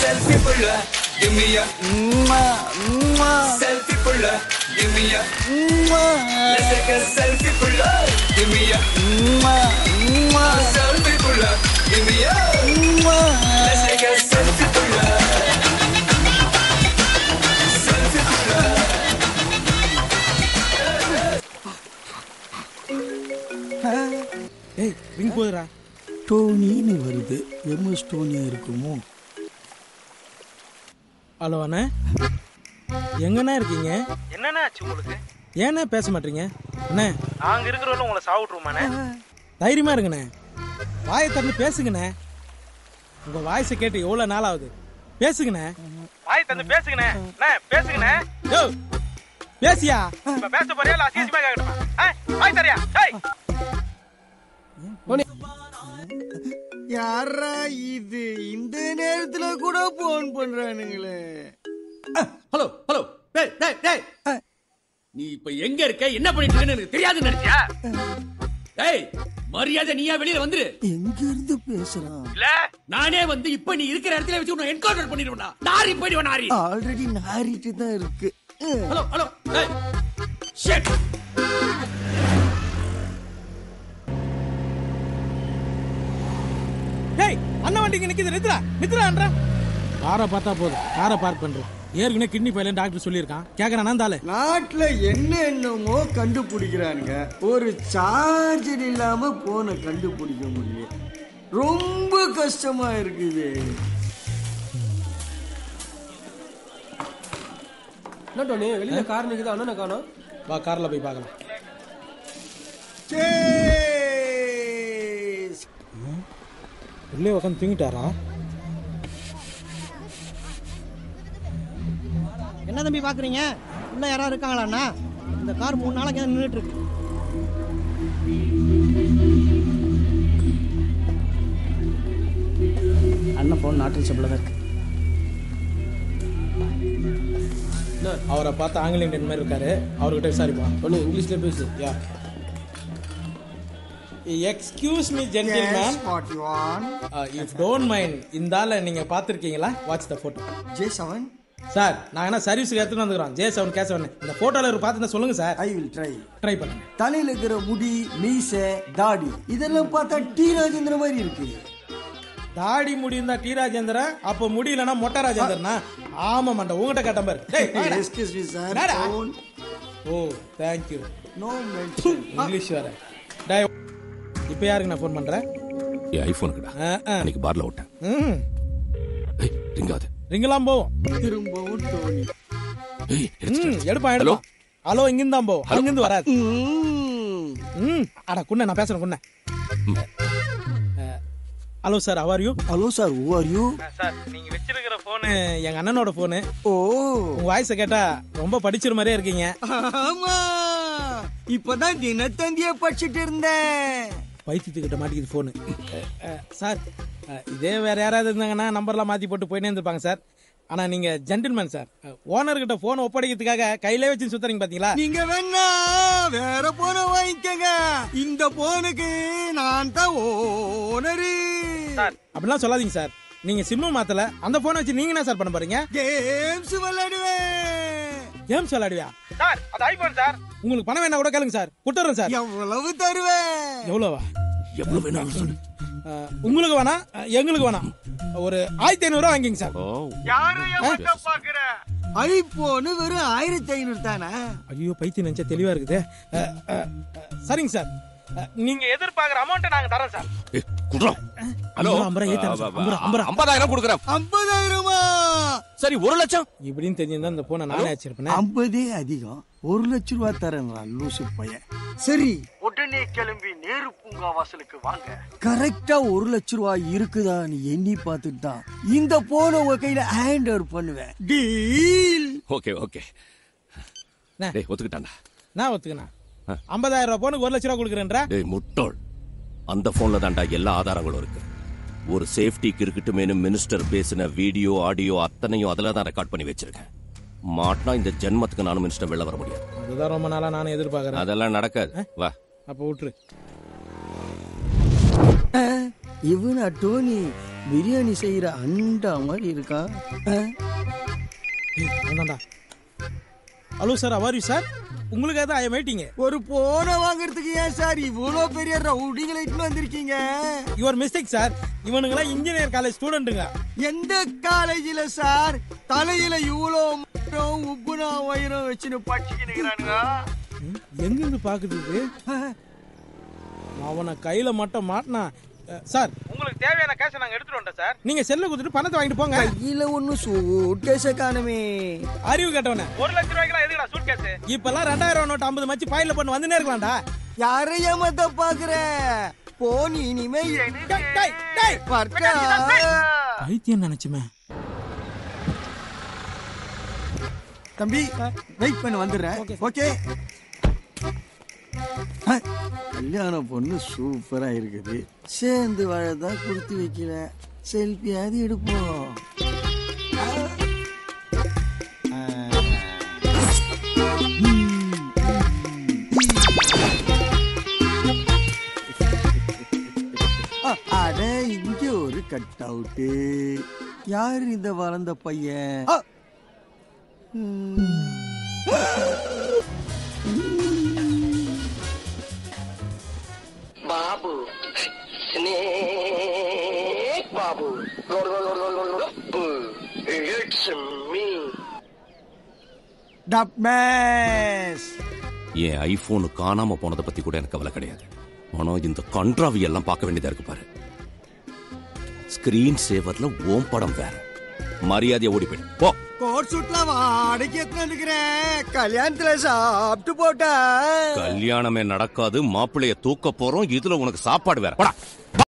Selfie புள்ள give me a selfie புள்ள give me a let's take a selfie புள்ள give me a selfie புள்ள give me a let's take a selfie புள்ள selfie புள்ள ஏய் ring போதுடா டோனின்னு வருது MS டோனியா இருக்குமோ ஹலோ அண்ணே எங்கண்ணே இருக்கீங்க என்னண்ணே ஆச்சு உங்களுக்கு ஏண்ணே பேச மாட்டீங்க அண்ணே நாங்க இருக்கிறவங்க உங்களை சாவிட்ருமாண்ணே தைரியமா இருங்கண்ணே வாயை திறந்து பேசுங்கண்ணே உங்க வாய்ஸை கேட்டு எவ்வளோ நாள் ஆகுது பேசுங்கண்ணே வாய் தந்து பேசுங்கண்ணே அண்ணே பேசுங்கண்ணே யோ பேசியா இப்ப பேச போறியா இல்ல அசிங்கமா கேட்கணுமா ஆ, வாய் தரியா ஏய் யாரா இது இந்த நேரத்துல கூட போன் பண்றானுங்களே ஹலோ ஹலோ டேய் டேய் டேய் நீ இப்ப எங்க இருக்க என்ன பண்ணிட்டு இருக்கன்னு எனக்கு தெரியாதுன்னு நினைச்சியா டேய் மரியாதை நீயா வெளியில வந்துரு எங்க இருந்து பேசுறான் இல்ல நானே வந்து இப்ப நீ இருக்கிற இடத்துல வச்சு உன்னை என்கவுண்டர் பண்ணிடுவேன்டா நாரி போயிடுவேன் நாரி ஆல்ரெடி நாரிட்டு தான் இருக்கு ஹலோ ஹலோ டேய் ஷிட் டேய் அண்ணன் வண்டிக்கு நிக்குது நித்ரா நித்ரான்றா காரை பார்த்தா போதும் காரை பார்க் பண்றோம் ஏற்கனவே கிட்னி பையன் டாக்டர் சொல்லியிருக்கான் கேட்கறான் நான் தாளே நாட்டுல என்ன என்னமோ கண்டுபிடிக்கிறானுங்க ஒரு சார்ஜர் இல்லாம போனை கண்டுபிடிக்க முடியல ரொம்ப கஷ்டமா இருக்குது என்ன டோனி வெளியில கார் நிக்குது அண்ணனை காணோம் வா கார்ல போய் பார்க்கலாம் Cheers. உள்ளே உட்காந்து தூங்கிட்டாரா என்ன தம்பி பாக்குறீங்க உள்ள யாராவது இருக்காங்களாண்ணா இந்த கார் மூணு நாளைக்கு நின்றுட்டு இருக்கு அண்ணன் ஃபோன் நாட் ரீச்சபிள் தான் இருக்கு அவரை பார்த்து ஆங்கில இந்தியன் மாதிரி இருக்காரு அவர்கிட்ட விசாரிப்பான் டோனி இங்கிலீஷ்ல பேசு யா excuse me gentleman Yes, what you want? If don't mind இந்த ஆளை நீங்க பார்த்துருக்கீங்களா watch the photo J7, sir நாங்க என்ன சர்வீஸுக்கு எடுத்துட்டு வந்துக்கிறோம் ஜே செவன் கே செவன் இந்த போட்டோல ஒரு பார்த்து சொல்லுங்க sir I will try. Try பண்ணுங்க தலையில இருக்கிற முடி மீசை தாடி இதெல்லாம் பார்த்தா டி ராஜேந்திர மாதிரி இருக்கு தாடி முடி இருந்தா டி ராஜேந்திரன் அப்போ முடி இல்லைன்னா மொட்டை ராஜேந்திரனா ஆமா மண்ட உங்ககிட்ட கேட்ட பாரு டேய், வாடா. எஸ்கியூஸ் மீ சார் என்னடா? Phone oh thank you no mention English வேற டேய் இப்போ யாருக்கு நான் ஃபோன் பண்றேன் என் ஐபோனுக்குடா ஆ, ஆ. அன்னைக்கு பார்ல விட்டேன் ம் ஏய் ரிங்காது ரிங்கெல்லாம் போவோம் திரும்பவும் டோனி ஏய் ம் எடுப்பான் எடுப்பான் ஹலோ இங்கிருந்து தான் போவோம் அங்கிருந்து வராது ம் அட குண்ண நான் பேசுறேன் குண்ண ஹலோ சார் அவர் you hello sir who are you sir நீங்க வச்சிருக்கிற போன் எங்க அண்ணனோட ஃபோனு ஓ உங்க வாய்ஸை கேட்டா ரொம்ப படிச்சிரு மாதிரியே இருக்கீங்க ஆமா இப்பதான் தினத்தந்திய படிச்சுட்டு இருந்தேன் பைத்தியத்துக்கிட்ட மாட்டிக்குது ஃபோனு சார் அஹ், இதே வேற யாராவது இருந்தாங்கன்னா நம்பர்லாம் மாற்றி போட்டு போயினே இருந்திருப்பாங்க சார் ஆனால் நீங்கள் ஜென்டில்மேன் சார் ஓனர்கிட்ட ஃபோன் ஒப்படைக்கிறதுக்காக கையிலே வச்சு சுத்துறீங்க பார்த்தீங்களா நீங்க வேணா வேற போன வாங்கிக்கங்க இந்த போனுக்கு நான் தான் ஓனரு அப்படிலாம் சொல்லாதீங்க சார் நீங்கள் சிம்மு மாத்தல அந்த ஃபோனை வச்சு நீங்கள் என்ன சார் பண்ண போறீங்க கேம்ஸ் விளையாடுவேன் கேம்ஸ் விளையாடுவியா சார் அது ஐபோன் சார் உங்களுக்கு பணம் வேணா கூட கேளுங்க சார் கொடுத்துறேன் சார் எவ்வளவு தருவேன் எவ்வளோவா எவ்வளவு வேணாலும் சொல்லு அஹ், உங்களுக்கு வேணாம் அஹ், எங்களுக்கு வேணாம் ஒரு ஆயிரத்தி ஐநூறுரூவா வாங்கிங்க சார் ஓ யாரும் ஏமாத்த பாக்குற ஐபோனு வெறும் ஆயிரத்தி ஐநூறு தானே ஐயோ பைத்தியம் நினச்சா தெளிவாக இருக்குது அஹ், அஹ், அஹ், சரிங்க சார் அஹ், நீங்க எதிர்பார்க்குற அமௌண்ட்டை நாங்க தரோம் சார் ஏய் குடுறோம் ஹலோ ஐம்பது, ஐம்பது, ஏத்தலாம் சார். ஐம்பது, ஐம்பது. ஐம்பதாயிரம் கொடுக்குறேன் ஐம்பதாயிரமா சரி ஒரு லட்சம் இப்படின்னு தெரிஞ்சிருந்தா இந்த போனை நானே வச்சிருப்பேன் ஐம்பதே அதிகம் ஒரு லட்ச ரூபா தரேன் லூசு பையன் சரி உடனே கிளம்பி நேரு பூங்கா வாசலுக்கு வாங்க கரெக்டா ஒரு லட்ச ரூபா இருக்குதான்னு எண்ணி பார்த்துட்டு தான் இந்த போன உங்க கையில ஹேண்ட் ஓவர் பண்ணுவேன் டீல் ஓகே ஓகே அண்ணே. டேய் ஒத்துக்கிட்டான்டா நான் ஒத்துக்கண்ணா ஐம்பதாயிரம் ரூபாய் போனுக்கு ஒரு லட்ச ரூபா கொடுக்குறேன்ற டேய் முட்டோள் அந்த போன்ல தான்டா எல்லா ஆதாரங்களும் இருக்கு ஒரு சேஃப்டிக்கு இருக்கட்டுமேனு மினிஸ்டர் பேசின வீடியோ ஆடியோ அத்தனையும் அதுல தான் ரெக்கார்ட் பண்ணி வச்சிருக்கேன் மாட்டினா இந்த ஜென்மத்துக்கு நானும் மினிஸ்டர் வெளில வர முடியாது அதுதான் ரொம்ப நாளா நானும் எதிர்பார்க்கறேன் அதெல்லாம் நடக்காது வா அப்போ விட்டுரு இவனா டோனி பிரியாணி செய்யற அண்டா மாதிரி இருக்கா ஆ? ஏய், அவன்தான்டா ஹலோ சார் அவாரி சார் உங்களுக்காக தான் ஐ வெயிட்டிங்க ஒரு போனை வாங்குறதுக்கு ஏன் சார் இவ்வளோ பெரிய ரவுடிங்களை இட்டுன்னு வந்திருக்கீங்க யுவர் மிஸ்டேக் சார் இவனுங்களாம் இன்ஜினியர் காலேஜ் ஸ்டூடெண்ட்டுங்க எந்த காலேஜில் சார் தலையில இவ்வளோ மரம், உப்புனா வயிறம் வச்சுன்னு படிச்சுக்கினுங்கிறானுங்க எங்கிருந்து பாக்குது இது அவனை கையில மட்டும் மாட்டினா அஹ், சார் உங்களுக்கு தேவையான கேஷை நாங்க எடுத்துட்டு வந்துட்டோம் சார் நீங்க செல்ல கொடுத்துட்டு பணத்தை வாங்கிட்டு போங்க கையில ஒன்னும் சூட்கேஸ காணுமே அறிவு கட்டவன ஒரு லட்சம் ரூபாய்க்குலாம் எதுக்குடா சூட் கேஸ் இப்பெல்லாம் ரெண்டாயிரம் நோட்டு ஐம்பது மச்சு ஃபைல பண்ணி வந்துனே இருக்கலாம்டா யாரை ஏமாத்த பாக்குற போன் இனிமே டேய், டேய், டேய். வர்க்கா. பைத்தியம் நினைச்சுமே தம்பி வெயிட் பண்ண வந்துடுறேன் ஓகே ஆ, கல்யாண பொண்ணு சூப்பரா இருக்குது சேர்ந்து வாழதான் கொடுத்து வைக்கல செல்ஃபியாவது எடுப்போம் ஆ. ஆ. ஆ, அட இங்க ஒரு கட் அவுட்டு யாரு இந்த வளர்ந்த பையன் ஆ. ம். Babu snake Babu it's me Dubsmash என் ஐபோன் காணாம போனதை பத்தி கூட எனக்கு கவலை கிடையாது ஆனா இந்த கன்றாவி எல்லாம் பார்க்க வேண்டியதா இருக்கு பாரு ஸ்கிரீன் சேவர்ல ஓம் படம் வேற மரியாதையா ஓடி போயிடு போ கோட் சூட்ல வாடகைக்கு எத்தனை இருக்கிறேன் கல்யாணத்துல சாப்பிட்டு போட்டா கல்யாணமே நடக்காது மாப்பிள்ளைய தூக்க போறோம் இதுல உனக்கு சாப்பாடு வேற போடா